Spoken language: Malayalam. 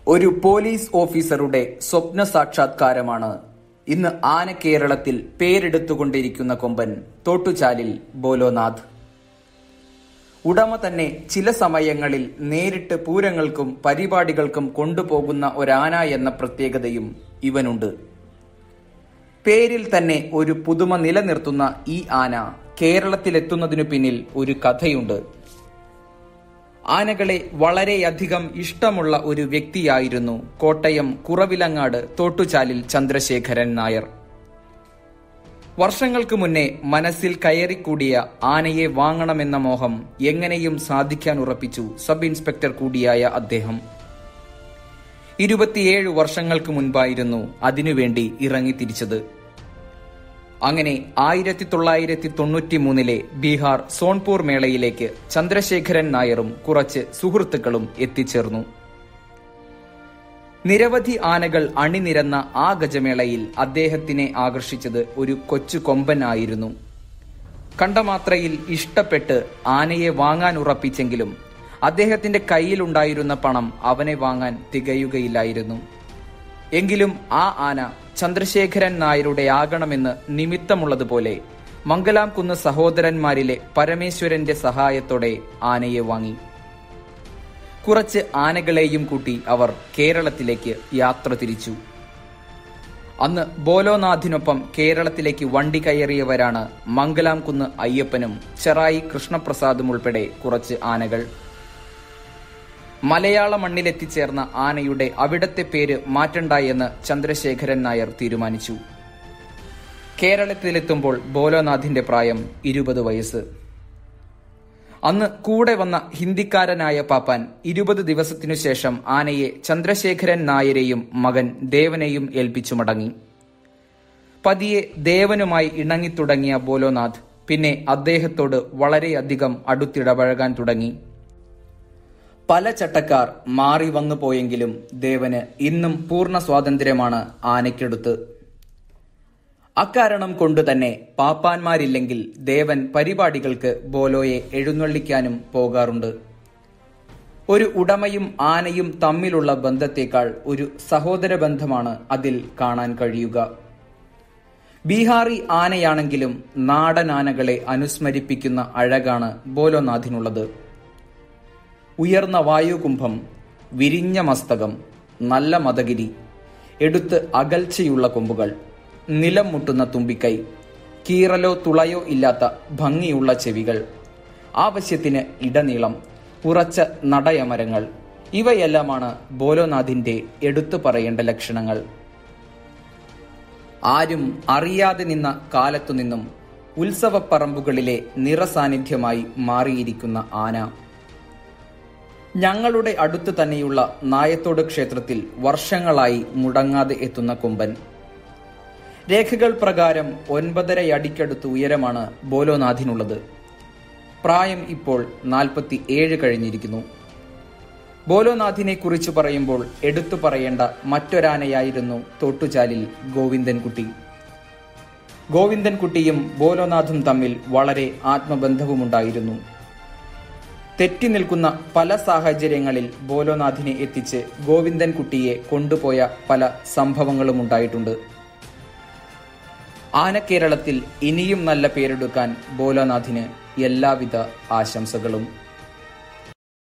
ഒരു പോലീസ് ഓഫീസറുടെ സ്വപ്ന സാക്ഷാത്കാരമാണ് ഇന്ന് ആന കേരളത്തിൽ പേരെടുത്തുകൊണ്ടിരിക്കുന്ന കൊമ്പൻ തോട്ടുചാലിൽ ബോലോനാഥ് ഉടമ തന്നെ ചില സമയങ്ങളിൽ നേരിട്ട് പൂരങ്ങൾക്കും പരിപാടികൾക്കും കൊണ്ടുപോകുന്ന ഒരാന എന്ന പ്രത്യേകതയും ഇവനുണ്ട് പേരിൽ തന്നെ ഒരു പുതുമ നിലനിർത്തുന്ന ഈ ആന കേരളത്തിലെത്തുന്നതിനു പിന്നിൽ ഒരു കഥയുണ്ട് ആനകളെ വളരെയധികം ഇഷ്ടമുള്ള ഒരു വ്യക്തിയായിരുന്നു കോട്ടയം കുറവിലങ്ങാട് തോട്ടുചാലിൽ ചന്ദ്രശേഖരൻ നായർ വർഷങ്ങൾക്ക് മുന്നേ മനസ്സിൽ കയറിക്കൂടിയ ആനയെ വാങ്ങണമെന്ന മോഹം എങ്ങനെയും സാധിക്കാൻ ഉറപ്പിച്ചു സബ് ഇൻസ്പെക്ടർ കൂടിയായ അദ്ദേഹം ഇരുപത്തിയേഴ് വർഷങ്ങൾക്ക് മുൻപായിരുന്നു അതിനുവേണ്ടി ഇറങ്ങിത്തിരിച്ചത് അങ്ങനെ ആയിരത്തി തൊള്ളായിരത്തി തൊണ്ണൂറ്റി മൂന്നിലെ ബീഹാർ സോൺപൂർ മേളയിലേക്ക് ചന്ദ്രശേഖരൻ നായറും കുറച്ച് സുഹൃത്തുക്കളും എത്തിച്ചേർന്നു നിരവധി ആനകൾ അണിനിരന്ന ആ ഗജമേളയിൽ അദ്ദേഹത്തിനെ ആകർഷിച്ചത് ഒരു കൊച്ചു കൊമ്പൻ ആയിരുന്നു കണ്ടമാത്രയിൽ ഇഷ്ടപ്പെട്ട് ആനയെ വാങ്ങാൻ ഉറപ്പിച്ചെങ്കിലും അദ്ദേഹത്തിന്റെ കയ്യിലുണ്ടായിരുന്ന പണം അവനെ വാങ്ങാൻ തികയുകയില്ലായിരുന്നു എങ്കിലും ആ ആന ചന്ദ്രശേഖരൻ നായരുടെ ആകണമെന്ന് നിമിത്തമുള്ളതുപോലെ മംഗലാം കുന്ന് സഹോദരന്മാരിലെ പരമേശ്വരന്റെ സഹായത്തോടെ ആനയെ വാങ്ങി കുറച്ച് ആനകളെയും കൂട്ടി അവർ കേരളത്തിലേക്ക് യാത്ര തിരിച്ചു അന്ന് ബോലോനാഥിനൊപ്പം കേരളത്തിലേക്ക് വണ്ടി കയറിയവരാണ് മംഗലാം കുന്ന് അയ്യപ്പനും ചെറായി കൃഷ്ണപ്രസാദും ഉൾപ്പെടെ കുറച്ച് ആനകൾ മലയാള മണ്ണിലെത്തിച്ചേർന്ന ആനയുടെ അവിടത്തെ പേര് മാറ്റണ്ട എന്ന് ചന്ദ്രശേഖരൻ നായർ തീരുമാനിച്ചു കേരളത്തിലെത്തുമ്പോൾ ബോലോനാഥിന്റെ പ്രായം ഇരുപത് വയസ്സ് അന്ന് കൂടെ വന്ന ഹിന്ദിക്കാരനായ പാപ്പാൻ ഇരുപത് ദിവസത്തിനു ശേഷം ആനയെ ചന്ദ്രശേഖരൻ നായരെയും മകൻ ദേവനെയും ഏൽപ്പിച്ചു മടങ്ങി പതിയെ ദേവനുമായി ഇണങ്ങിത്തുടങ്ങിയ ബോലോനാഥ് പിന്നെ അദ്ദേഹത്തോട് വളരെയധികം അടുത്തിടപഴകാൻ തുടങ്ങി പല ചട്ടക്കാർ മാറി വന്നു പോയെങ്കിലും ദേവന് ഇന്നും പൂർണ്ണ സ്വാതന്ത്ര്യമാണ് ആനയ്ക്കെടുത്ത് അക്കാരണം കൊണ്ട് തന്നെ പാപ്പാന്മാരില്ലെങ്കിൽ ദേവൻ പരിപാടികൾക്ക് ബോലോയെ എഴുന്നള്ളിക്കാനും പോകാറുണ്ട് ഒരു ഉടമയും ആനയും തമ്മിലുള്ള ബന്ധത്തേക്കാൾ ഒരു സഹോദര ബന്ധമാണ് അതിൽ കാണാൻ കഴിയുക ബീഹാറി ആനയാണെങ്കിലും നാടൻ ആനകളെ അനുസ്മരിപ്പിക്കുന്ന അഴകാണ് ബോലോനാഥിനുള്ളത് ഉയർന്ന വായുകുംഭം വിരിഞ്ഞ മസ്തകം നല്ല മതഗിരി എടുത്ത് അകൽച്ചയുള്ള കൊമ്പുകൾ നിലം മുട്ടുന്ന തുമ്പിക്കൈ കീറലോ തുളയോ ഇല്ലാത്ത ഭംഗിയുള്ള ചെവികൾ ആവശ്യത്തിന് ഇടനീളം ഉറച്ച നടയമരങ്ങൾ ഇവയെല്ലാമാണ് ബോലോനാഥിന്റെ എടുത്തു പറയേണ്ട ലക്ഷണങ്ങൾ ആരും അറിയാതെ നിന്ന കാലത്തു നിന്നും ഉത്സവപ്പറമ്പുകളിലെ നിറസാന്നിധ്യമായി മാറിയിരിക്കുന്ന ആന ഞങ്ങളുടെ അടുത്ത് തന്നെയുള്ള നായത്തോട് ക്ഷേത്രത്തിൽ വർഷങ്ങളായി മുടങ്ങാതെ എത്തുന്ന കൊമ്പൻ രേഖകൾ പ്രകാരം ഒൻപതരയടിക്കടുത്ത് ഉയരമാണ് ബോലോനാഥിനുള്ളത് പ്രായം ഇപ്പോൾ നാൽപ്പത്തി ഏഴ് കഴിഞ്ഞിരിക്കുന്നു ബോലോനാഥിനെ കുറിച്ച് പറയുമ്പോൾ എടുത്തു പറയേണ്ട മറ്റൊരാനയായിരുന്നു തോട്ടുചാലിൽ ഗോവിന്ദൻകുട്ടി ഗോവിന്ദൻകുട്ടിയും ബോലോനാഥും തമ്മിൽ വളരെ ആത്മബന്ധവുമുണ്ടായിരുന്നു തെറ്റി നിൽക്കുന്ന പല സാഹചര്യങ്ങളിൽ ബോലോനാഥിനെ എത്തിച്ച് ഗോവിന്ദൻകുട്ടിയെ കൊണ്ടുപോയ പല സംഭവങ്ങളും ഉണ്ടായിട്ടുണ്ട് ആനക്കേരളത്തിൽ ഇനിയും നല്ല പേരെടുക്കാൻ ബോലോനാഥിന് എല്ലാവിധ ആശംസകളും